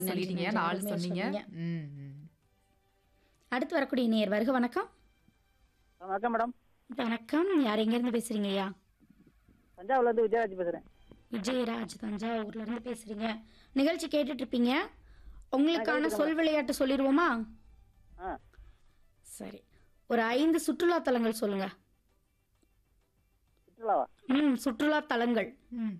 சொல்லிட்டீங்க நன்றி, நாலு அருமையா சொன்னீங்க சொன்னீங்க. ம், ம். அடுத்து வரக்கூடிய நேர் வருக வணக்கம் வணக்கம் மேடம் வணக்கம் யார் எங்க இருந்து பேசுறீங்க ஐயா தஞ்சாவூர்ல இருந்து விஜயராஜ் பேசுறேன் விஜயராஜ் தஞ்சாவூர்ல இருந்து பேசுறீங்க நிகழ்ச்சி கேட்டுட்டு இருப்பீங்க உங்களுக்கான சொல் விளையாட்டு சொல்லிடுவோமா ஆ சரி ஒரு ஐந்து சுற்றுலா தலங்கள் சொல்லுங்க சுற்றுலாவா ம் சுற்றுலா தலங்கள் ம்.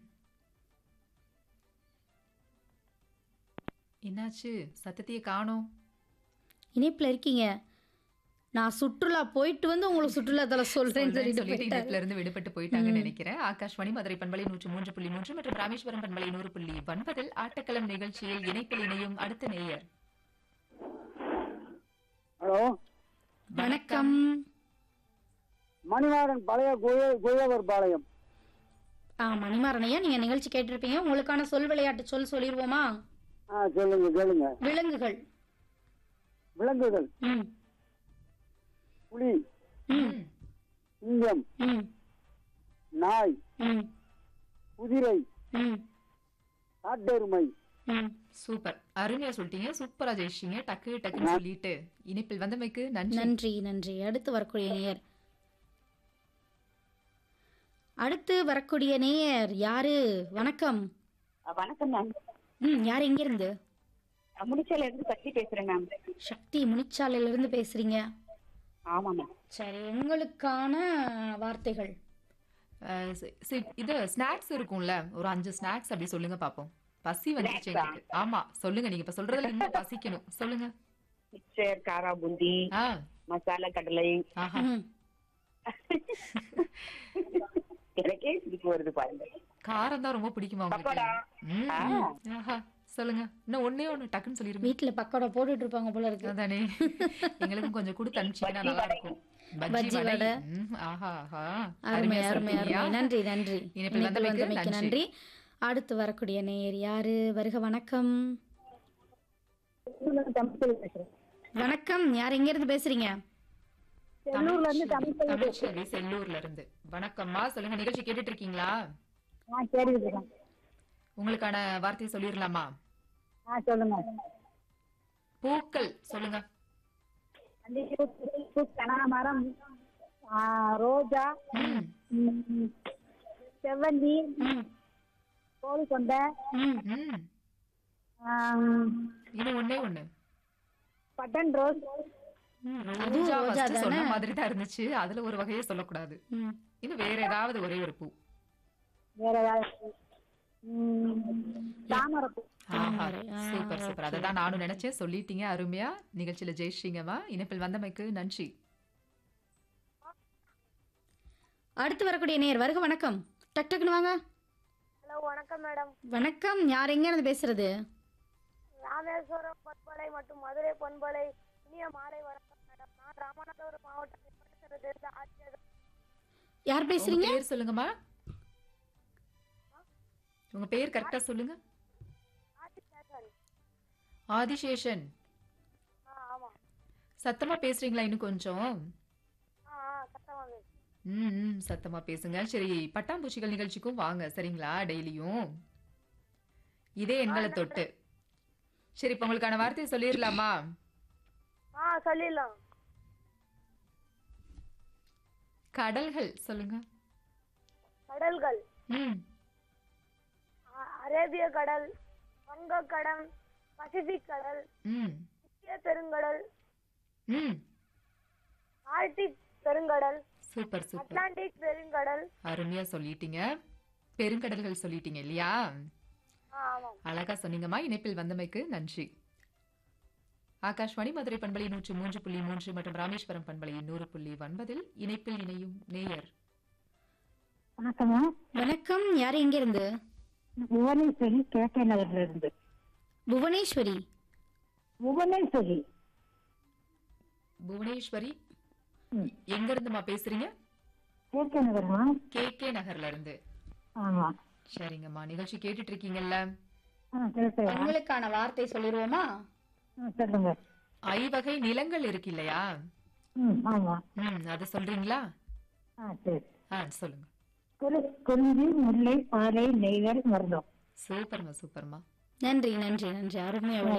என்னாச்சு சத்தத்தையே காணோம் இணைப்புல இருக்கீங்க நான் சுற்றுலா போயிட்டு வந்து உங்களுக்கு சுற்றுலா தலம் சொல்றேன்னு சொல்றேன்னு சொல்லிட்டு சொல்லிட்டு போயிட்டாரு. இணைப்புல இருந்து விடுபட்டு போயிட்டாங்கன்னு நினைக்கிறேன் ஆகாஷ்வாணி மதுரை பண்பலை நூற்று மூன்று புள்ளி மூன்று மற்றும் ராமேஸ்வரம் பண்பலை நூறு புள்ளி ஒன்பதில் ஆட்டக்களம் நிகழ்ச்சியில் இணைப்பில் இணையும் அடுத்த நேயர் ஹலோ வணக்கம் மணிமாறன் பழைய குய- குயவர் பாளையம் ஆ மணிமாறனையா நீங்க நிகழ்ச்சி கேட்டிருப்பீங்க உங்களுக்கான சொல் விளையாட்டு சொல் சொல்லிடுவோமா ஆ சொல்லுங்க கேளுங்க விலங்குகள் விலங்குகள் ம் புலி ம் சிங்கம் ம் நாய் ம் குதிரை ம் காட்டெருமை ம் சூப்பர் அருமையா சொல்லிட்டீங்க சூப்பரா ஜெயிச்சிங்க டக்கு டக்குன்னு சொல்லிட்டு இணைப்பில் வந்தமைக்கு நன்றி நன்றி நன்றி அடுத்து வரக்கூடிய நேயர் அடுத்து வரக்கூடிய நேயர் யாரு வணக்கம் வணக்கம் மேம் ம் யார் எங்கிருந்து முடிச்சால இருந்து சக்தி பேசுறேன் மேம் சக்தி முனிச்சாலையில இருந்து பேசுறீங்க ஆமா மேம் சரி உங்களுக்கான வார்த்தைகள் அஹ் சி- சி- இது ஸ்நாக்ஸ் இருக்கும்ல ஒரு அஞ்சு ஸ்நாக்ஸ் அப்படி சொல்லுங்க பாப்போம் பசி வந்துருச்சு எங்களுக்கு ஆமா சொல்லுங்க நீங்க இப்ப சொல்றதுல இன்னும் பசிக்கணும் சொல்லுங்க மிக்சர் காரா பூந்தி ஆ மசாலா கடலை ஆஹா ம் எனக்கே சிரிப்பு வருது பாருங்க காரம் தான் ரொம்ப பிடிக்குமா உங்களுக்கு பக்கோடா. ம், ஆ. ம். ஆஹா சொல்லுங்க இன்னும் ஒண்ணே ஒண்ணு டக்குன்னு சொல்லிருங்க வீட்டுல பக்கோடா போட்டுட்டு இருப்பாங்க போல இருக்கு அதானே எங்களுக்கும் கொஞ்சம் கொடுத்து அனுப்பிச்சீங்கன்னா பஜ்ஜி நல்லா வடை. இருக்கும் பஜ்ஜி வடை வடை. ம், ஆஹா ஆஹா அருமை அருமையா அருமை சொல்றீங்க. அருமை நன்றி நன்றி இணைப்பில் இணைப்பில் வந்தமைக்கு வந்தமைக்கு நன்றி. நன்றி அடுத்து வரக்கூடிய நேயர் யாரு வருக வணக்கம் வணக்கம் யார் எங்க இருந்து பேசுறீங்க செல்லூர்ல இருந்து தமிழ்ச்செல்வி தமிழ்ச்செல்வி செல்லூர்ல இருந்து வணக்கம்மா சொல்லுங்க நிகழ்ச்சி கேட்டுட்டு இருக்கீங்களா ஆ கேட்டுக்கிட்டு இருக்கேன் உங்களுக்கான வார்த்தையை சொல்லிடலாமா ஆ சொல்லுங்க பூக்கள் சொல்லுங்க கனகாமரம் ஆ, ரோஜா ம், ம், செவ்வந்தி ம் கோழி கொண்டை ம் ம். ஆம், இன்னும் ஒண்ணே ஒண்ணு பட்டன் ரோஸ் ம். ரோஜா அதுவும் ரோஜா first சொன்ன தானே மாதிரி தான் இருந்துச்சு அதுல ஒரு வகையை சொல்லக்கூடாது ம். இன்னும் வேற ஏதாவது ஒரே ஒரு பூ வேற ஏதாவது ம், தாமரைப்பூ ஆஹா, தாமரை. ஆ, சூப்பர் சூப்பர் அதை தான் நானும் நினைச்சேன் சொல்லிட்டீங்க அருமையா நிகழ்ச்சியில ஜெயிச்சிங்கம்மா இணைப்பில் வந்தமைக்கு நன்றி அடுத்து வரக்கூடிய நேயர் வருக வணக்கம் டக் டக்குன்னு வாங்க ஹலோ வணக்கம் மேடம் வணக்கம் யார் எங்க இருந்து பேசுறது ராமேஸ்வரம் பண்பலை மற்றும் மதுரை பண்பலை இனிய மாலை வணக்கம் மேடம் நான் ராமநாதபுரம் மாவட்டம் பரிசரத்திலிருந்து ஆட்சியர் யார் உங்க பேசுறீங்க பேர் சொல்லுங்கம்மா உங்க பேர் கரெக்டா சொல்லுங்க ஆட்சியர் ஆதிசேஷன் ஆ ஆமாம் சத்தமா பேசுறீங்களா இன்னும் கொஞ்சம் ஆ ஆ சத்தமாக ம் ம், சத்தமா பேசுங்க சரி பட்டாம்பூச்சிகள் நிகழ்ச்சிக்கும் வாங்க சரிங்களா டெய்லியும் இதே எண்களை தொட்டு சரி இப்ப உங்களுக்கான வார்த்தையை சொல்லிடலாமா ஆ சொல்லிடலாம் கடல்கள் சொல்லுங்க கடல்கள் ம் ஆ, அரேபிய கடல் வங்கக்கடல் பசிபிக் கடல் ம் இந்திய பெருங்கடல் ம் ஆர்டிக் பெருங்கடல் சூப்பர் சூப்பர் அட்லாண்டிக் பெருங்கடல் அருமையா சொல்லிட்டீங்க பெருங்கடல்கள் சொல்லிட்டீங்க இல்லையா ஆ ஆமாம் அழகா சொன்னீங்கம்மா இணைப்பில் வந்தமைக்கு நன்றி ஆகாஷ்வாணி மதுரை பண்பலை நூற்று மூன்று புள்ளி மூன்று மற்றும் ராமேஸ்வரம் பண்பலை நூறு புள்ளி ஒன்பதில் இணைப்பில் இணையும் நேயர் வணக்கம்மா வணக்கம் யார் எங்க இருந்து புவனேஸ்வரி கேகே நகர்ல இருந்து புவனேஸ்வரி புவனேஸ்வரி புவனேஸ்வரி ம். எங்க இருந்துமா பேசுறீங்க கேகே நகர்மா கே கே நகர்ல இருந்து ஆமா சரிங்கம்மா நிகழ்ச்சி கேட்டுட்டு இருக்கீங்கல்ல ஆ கேட்கலாம் உங்களுக்கான வார்த்தை சொல்லிடுவோமா சொல்லுங்க ஐவகை நிலங்கள் இருக்கு இல்லையா ம் ஆமா ம் அது சொல்றீங்களா ஆ சரி ஆ சொல்லுங்க குறி குறிஞ்சி முல்லை பாலை நெய்தல் மருதம் சூப்பர்மா சூப்பர்மா நன்றி நன்றி நன்றி அருமையா